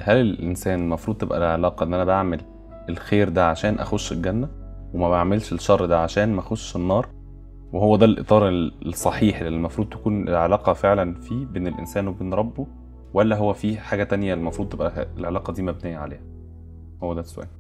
هل الانسان المفروض تبقى العلاقه ان انا بعمل الخير ده عشان اخش الجنه وما بعملش الشر ده عشان ما اخش النار وهو ده الاطار الصحيح اللي المفروض تكون العلاقه فعلا فيه بين الانسان وبين ربه ولا هو في حاجه تانية المفروض تبقى العلاقه دي مبنيه عليها هو ده السؤال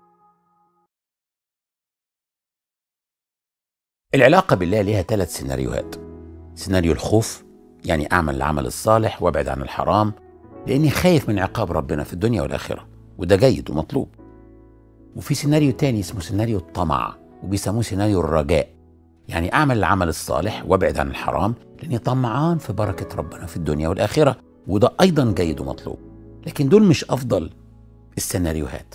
العلاقة بالله ليها ثلاث سيناريوهات سيناريو الخوف يعني أعمل العمل الصالح وابعد عن الحرام لأني خايف من عقاب ربنا في الدنيا والآخرة وده جيد ومطلوب وفي سيناريو تاني اسمه سيناريو الطمع وبيسموه سيناريو الرجاء يعني أعمل العمل الصالح وابعد عن الحرام لأني طمعان في بركة ربنا في الدنيا والآخرة وده أيضا جيد ومطلوب لكن دول مش أفضل السيناريوهات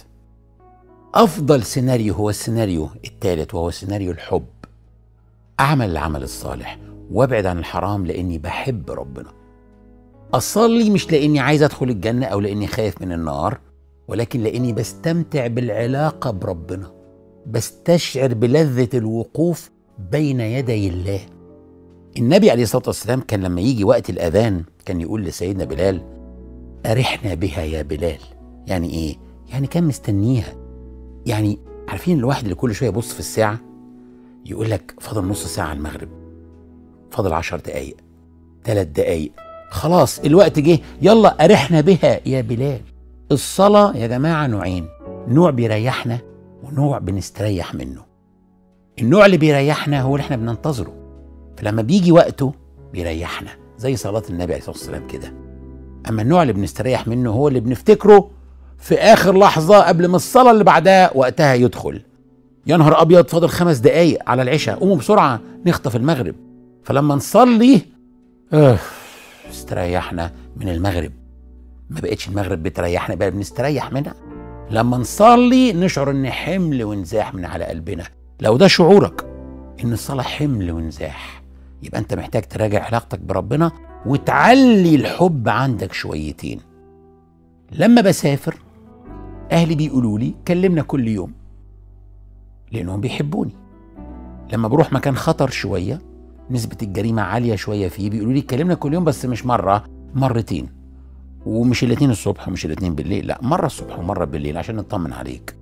أفضل سيناريو هو السيناريو الثالث وهو سيناريو الحب أعمل العمل الصالح وابعد عن الحرام لأني بحب ربنا أصلي مش لأني عايز أدخل الجنة أو لأني خايف من النار ولكن لأني بستمتع بالعلاقة بربنا بستشعر بلذة الوقوف بين يدي الله النبي عليه الصلاة والسلام كان لما يجي وقت الأذان كان يقول لسيدنا بلال أرحنا بها يا بلال يعني إيه؟ يعني كان مستنيها يعني عارفين الواحد اللي كل شوية يبص في الساعة يقول لك فاضل نص ساعة على المغرب فاضل عشر دقايق ثلاث دقايق خلاص الوقت جه يلا أرحنا بها يا بلال الصلاة يا جماعة نوعين نوع بيريحنا ونوع بنستريح منه النوع اللي بيريحنا هو اللي احنا بننتظره فلما بيجي وقته بيريحنا زي صلاة النبي عليه الصلاة والسلام كده أما النوع اللي بنستريح منه هو اللي بنفتكره في آخر لحظة قبل ما الصلاة اللي بعدها وقتها يدخل يا نهار أبيض فاضل خمس دقايق على العشاء قوموا بسرعة نخطف المغرب فلما نصلي اه استريحنا من المغرب ما بقتش المغرب بتريحنا بقى بنستريح منها لما نصلي نشعر ان حمل ونزاح من على قلبنا لو ده شعورك ان الصلاة حمل ونزاح يبقى انت محتاج تراجع علاقتك بربنا وتعلي الحب عندك شويتين لما بسافر اهلي بيقولوا لي كلمنا كل يوم لانهم بيحبوني لما بروح مكان خطر شويه نسبه الجريمه عاليه شويه فيه بيقولوا لي كلمنا كل يوم بس مش مره مرتين ومش الاثنين الصبح ومش الاثنين بالليل لا مره الصبح ومره بالليل عشان نطمن عليك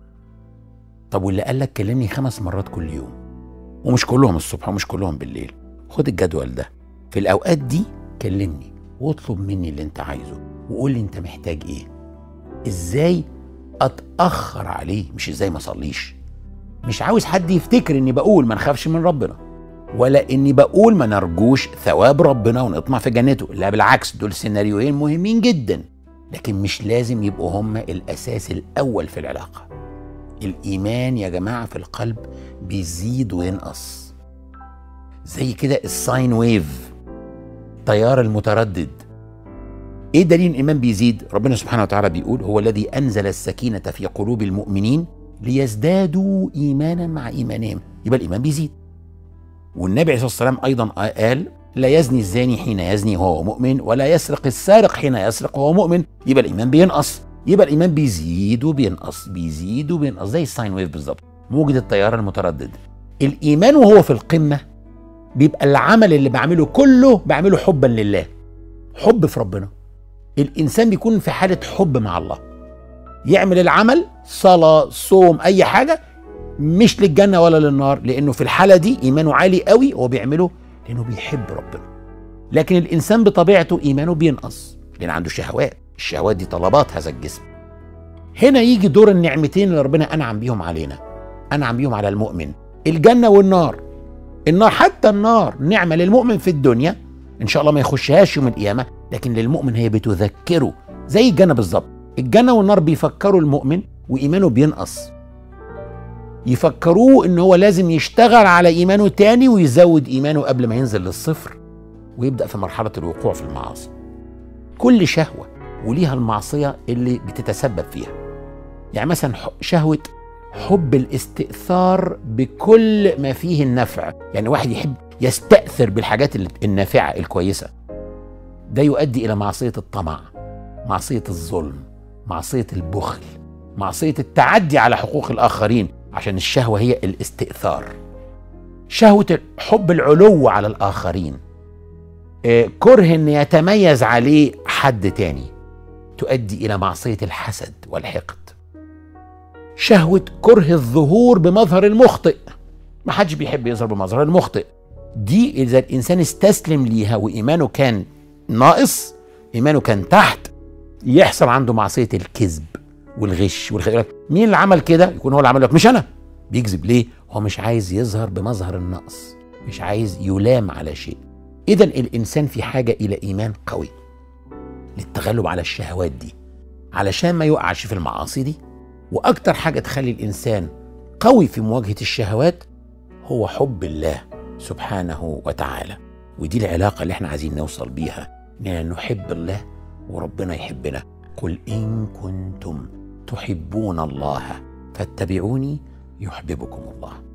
طب واللي قال لك كلمني خمس مرات كل يوم ومش كلهم الصبح ومش كلهم بالليل خد الجدول ده في الاوقات دي كلمني واطلب مني اللي انت عايزه وقول لي انت محتاج ايه ازاي اتاخر عليه مش ازاي ما اصليش مش عاوز حد يفتكر اني بقول ما نخافش من ربنا ولا اني بقول ما نرجوش ثواب ربنا ونطمع في جنته لا بالعكس دول سيناريوهين مهمين جدا لكن مش لازم يبقوا هما الاساس الاول في العلاقه الايمان يا جماعه في القلب بيزيد وينقص زي كده الساين ويف التيار المتردد ايه دليل الايمان بيزيد ربنا سبحانه وتعالى بيقول هو الذي انزل السكينه في قلوب المؤمنين ليزدادوا ايمانا مع ايمانهم يبقى الايمان بيزيد والنبي عليه الصلاه والسلام ايضا قال لا يزني الزاني حين يزني وهو مؤمن ولا يسرق السارق حين يسرق وهو مؤمن يبقى الايمان بينقص يبقى الايمان بيزيد وبينقص بيزيد وبينقص زي الساين ويف بالظبط موجة التيار المتردد الايمان وهو في القمه بيبقى العمل اللي بعمله كله بعمله حبا لله حب في ربنا الانسان بيكون في حاله حب مع الله يعمل العمل صلاه صوم اي حاجه مش للجنه ولا للنار لانه في الحاله دي ايمانه عالي قوي هو بيعمله لانه بيحب ربنا لكن الانسان بطبيعته ايمانه بينقص لان عنده شهوات الشهوات دي طلبات هذا الجسم هنا يجي دور النعمتين اللي ربنا انعم بيهم علينا انعم بيهم على المؤمن الجنه والنار النار حتى النار نعمه للمؤمن في الدنيا ان شاء الله ما يخشهاش يوم القيامه لكن للمؤمن هي بتذكره زي الجنه بالظبط الجنه والنار بيفكروا المؤمن وايمانه بينقص يفكروه ان هو لازم يشتغل على ايمانه تاني ويزود ايمانه قبل ما ينزل للصفر ويبدا في مرحله الوقوع في المعاصي كل شهوه وليها المعصيه اللي بتتسبب فيها يعني مثلا شهوه حب الاستئثار بكل ما فيه النفع يعني واحد يحب يستأثر بالحاجات النافعة الكويسة ده يؤدي إلى معصية الطمع معصية الظلم معصية البخل معصية التعدي على حقوق الآخرين عشان الشهوة هي الاستئثار شهوة حب العلو على الآخرين كره أن يتميز عليه حد تاني تؤدي الى معصيه الحسد والحقد شهوه كره الظهور بمظهر المخطئ ما حدش بيحب يظهر بمظهر المخطئ دي اذا الانسان استسلم ليها وايمانه كان ناقص ايمانه كان تحت يحصل عنده معصيه الكذب والغش والخيانه مين اللي عمل كده يكون هو اللي عمل لك مش انا بيكذب ليه هو مش عايز يظهر بمظهر النقص مش عايز يلام على شيء اذا الانسان في حاجه الى ايمان قوي للتغلب على الشهوات دي علشان ما يقعش في المعاصي دي واكتر حاجه تخلي الانسان قوي في مواجهه الشهوات هو حب الله سبحانه وتعالى ودي العلاقه اللي احنا عايزين نوصل بيها اننا نحب الله وربنا يحبنا قل ان كنتم تحبون الله فاتبعوني يحببكم الله